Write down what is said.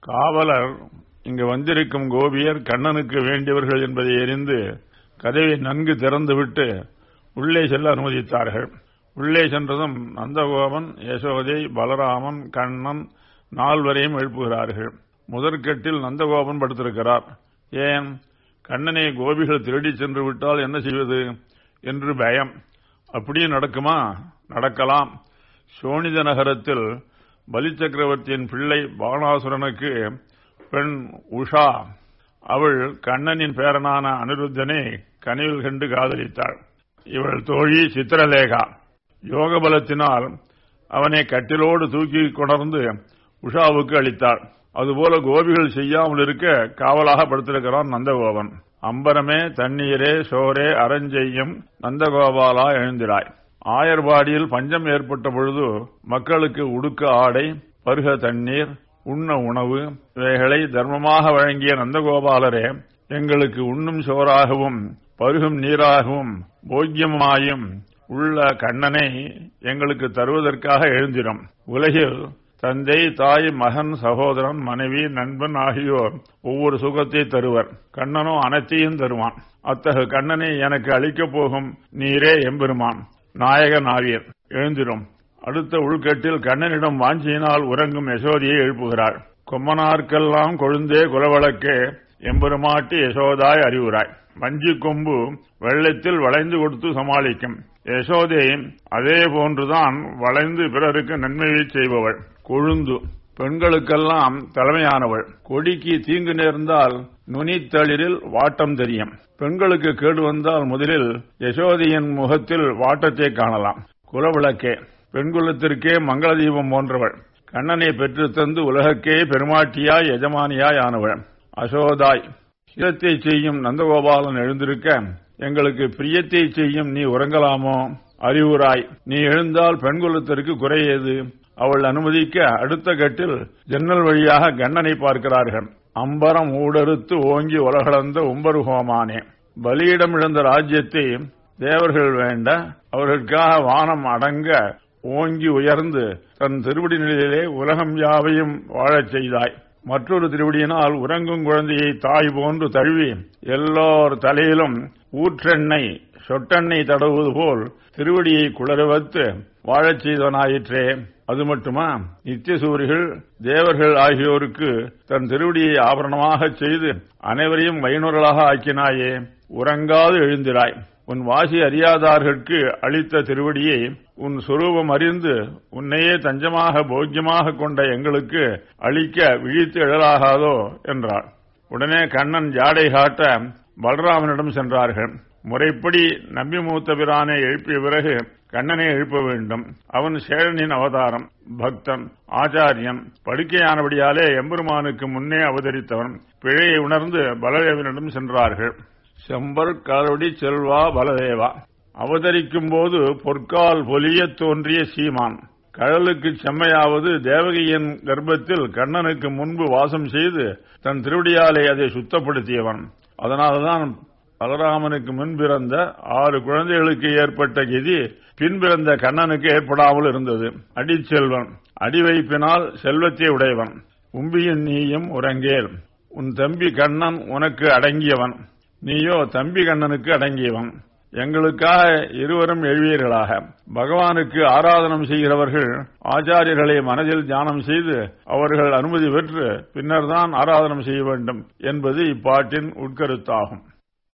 காவலர் இங்கு வந்திருக்கும் கோபியர் கண்ணனுக்கு வேண்டியவர்கள் என்பதை அறிந்து கதவை நன்கு திறந்துவிட்டு உள்ளே செல்ல அனுமதித்தார்கள் உள்ளே சென்றதும் நந்தகோபன் யசோதை பலராமன் கண்ணன் நால்வரையும் எழுப்புகிறார்கள் முதற்கட்டில் நந்தகோபன் படுத்திருக்கிறார் ஏன் கண்ணனை கோபிகள் திருடிச் சென்று விட்டால் என்ன செய்வது என்று பயம் அப்படியே நடக்குமா நடக்கலாம் சோனித நகரத்தில் பலி சக்கரவர்த்தியின் பிள்ளை பானாசுரனுக்கு பெண் உஷா அவள் கண்ணனின் பேரனான அனிருத்தனை கனிவில் கண்டு காதலித்தாள் இவள் தோழி சித்திரலேகா யோக பலத்தினால் அவனை கட்டிலோடு தூக்கி கொணர்ந்து உஷாவுக்கு அளித்தாள் அதுபோல கோபிகள் செய்யாமல் இருக்க காவலாக படுத்திருக்கிறான் நந்தகோபன் அம்பரமே தண்ணீரே சோரே அரஞ்செய்யும் நந்தகோபாலா எழுந்திராய் ஆயர்பாடியில் பஞ்சம் ஏற்பட்ட பொழுது மக்களுக்கு உடுக்க ஆடை பருக தண்ணீர் உண்ண உணவு இவைகளை தர்மமாக வழங்கிய நந்தகோபாலரே எங்களுக்கு உண்ணும் சோறாகவும் பருகும் நீராகவும் போக்கியமாயும் உள்ள கண்ணனை எங்களுக்கு தருவதற்காக எழுந்திரும் உலகில் தந்தை தாய் மகன் சகோதரன் மனைவி நண்பன் ஆகியோர் ஒவ்வொரு சுகத்தை தருவர் கண்ணனோ அனைத்தையும் தருவான் அத்தகு கண்ணனை எனக்கு அளிக்கப் போகும் நீரே எம்பெருமான் நாயக நாவியர் எழுந்திரும் அடுத்த உள்கட்டில் கண்ணனிடம் வாஞ்சியினால் உறங்கும் யசோதியை எழுப்புகிறார் கொம்மனார்க்கெல்லாம் கொழுந்தே குலவழக்கே எம்பெருமாட்டி யசோதாய் அறிவுராய் வஞ்சி கொம்பு வெள்ளத்தில் வளைந்து கொடுத்து சமாளிக்கும் யசோதை அதே போன்றுதான் வளைந்து பிறருக்கு நன்மையை செய்பவள் கொழுந்து பெண்களுக்கெல்லாம் தலைமையானவள் கொடிக்கு தீங்கு நேர்ந்தால் நுனித்தளிரில் வாட்டம் தெரியும் பெண்களுக்கு கேடு வந்தால் முதலில் யசோதையின் முகத்தில் வாட்டத்தை காணலாம் குலவிளக்கே பெண்குலத்திற்கே மங்கள தீபம் போன்றவள் கண்ணனை பெற்று தந்து உலகக்கே பெருமாட்டியாய் எஜமானியாய் ஆனவள் அசோதாய் ஹிதத்தை செய்யும் நந்தகோபாலன் எழுந்திருக்க எங்களுக்கு பிரியத்தை செய்யும் நீ உறங்கலாமோ அறிவுராய் நீ எழுந்தால் பெண்குலத்திற்கு குறையேது அவள் அனுமதிக்க அடுத்த கட்டில் ஜன்னல் வழியாக கண்ணனை பார்க்கிறார்கள் அம்பரம் ஊடறுத்து ஓங்கி உலகளந்த உம்பருகோமானே பலியிடம் இழந்த ராஜ்யத்தை தேவர்கள் வேண்ட அவர்களுக்காக வானம் அடங்க ஓங்கி உயர்ந்து தன் திருவடி நிலையிலே உலகம் யாவையும் வாழச் செய்தாய் மற்றொரு திருவடியினால் உறங்கும் குழந்தையை தாய் போன்று தழுவி எல்லோர் தலையிலும் ஊற்றெண்ணெய் சொட்டெண்ணெய் தடவுவது போல் திருவடியை குளறுவத்து வாழச் செய்தவனாயிற்றே அது மட்டுமா நித்தியசூரிகள் தேவர்கள் ஆகியோருக்கு தன் திருவடியை ஆபரணமாக செய்து அனைவரையும் வைணூர்களாக ஆக்கினாயே உறங்காது எழுந்திராய் உன் வாசி அறியாதார்களுக்கு அளித்த திருவடியை உன் சுரூபம் அறிந்து உன்னையே தஞ்சமாக போக்கியமாக கொண்ட எங்களுக்கு அளிக்க விழித்து எழலாகாதோ என்றார் உடனே கண்ணன் ஜாடை காட்ட பலராமனிடம் சென்றார்கள் முறைப்படி நம்பி மூத்த பிரானை எழுப்பிய பிறகு கண்ணனை எழுப்ப வேண்டும் அவன் சேழனின் அவதாரம் பக்தன் ஆச்சாரியன் படுக்கையானபடியாலே எம்பெருமானுக்கு முன்னே அவதரித்தவன் பிழையை உணர்ந்து பலதேவனிடம் சென்றார்கள் செம்பர் கரடி செல்வா பலதேவா அவதரிக்கும் போது பொற்கால் பொலிய தோன்றிய சீமான் கடலுக்கு செம்மையாவது தேவகியின் கர்ப்பத்தில் கண்ணனுக்கு முன்பு வாசம் செய்து தன் திருவடியாலே அதை சுத்தப்படுத்தியவன் அதனால்தான் பலராமனுக்கு முன் பிறந்த ஆறு குழந்தைகளுக்கு ஏற்பட்ட கதி பின் பிறந்த கண்ணனுக்கு ஏற்படாமல் இருந்தது அடிச்செல்வன் அடிவைப்பினால் செல்வத்தை உடையவன் உம்பியின் நீயும் உறங்கேல் உன் தம்பி கண்ணன் உனக்கு அடங்கியவன் நீயோ தம்பி கண்ணனுக்கு அடங்கியவன் எங்களுக்காக இருவரும் எழுவீர்களாக பகவானுக்கு ஆராதனம் செய்கிறவர்கள் ஆச்சாரியர்களை மனதில் தியானம் செய்து அவர்கள் அனுமதி பெற்று பின்னர்தான் ஆராதனம் செய்ய வேண்டும் என்பது இப்பாட்டின் உட்கருத்தாகும்